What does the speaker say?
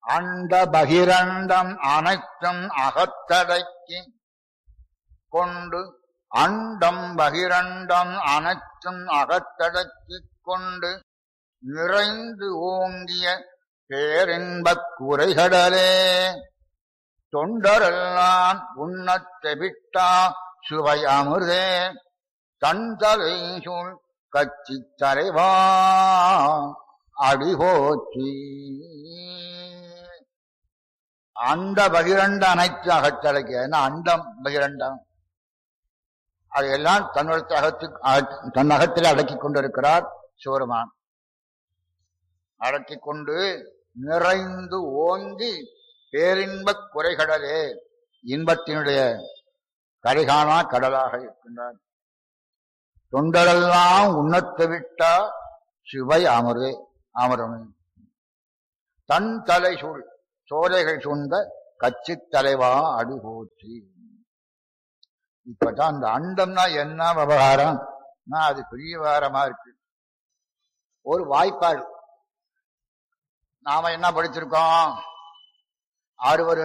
அண்ட பகிரண்டம் அனைத்தும் அகத்தடக்கி கொண்டு அண்டம் பகிரண்டம் அனைத்தும் அகத்தடக்கிக் கொண்டு நிறைந்து ஓங்கிய பேரின்பக் குறைகடலே தொண்டரெல்லாம் உண்ணத் தெவிட்டா சுவை அமிர்தே தந்தலை சூழ் கட்சி தலைவா அடிபோச்சி அண்ட பகிரண்ட அனைத்து அகத்தடக்கி ஏன்னா அண்டம் பகிரண்டம் அதையெல்லாம் தன்னுடைய அகத்து அகத்து- தன் அகத்தில் அடக்கிக் கொண்டிருக்கிறார் சிவருமான் அடக்கிக் கொண்டு நிறைந்து ஓங்கி பேரின்பக் குறைகடலே இன்பத்தினுடைய கரைகாணா கடலாக இருக்கின்றார் தொண்டரெல்லாம் உண்ணத்து விட்டா சிவை அமரே அமரமே தன் தலை சூழ் சோலைகள் சூழ்ந்த கட்சித் தலைவா அடிபோற்றி இப்பதான் அந்த அண்டம்னா என்ன விவகாரம் நான் அது பெரிய விவகாரமா இருக்கு ஒரு வாய்ப்பாடு நாம என்ன படிச்சிருக்கோம் ஆறுவர்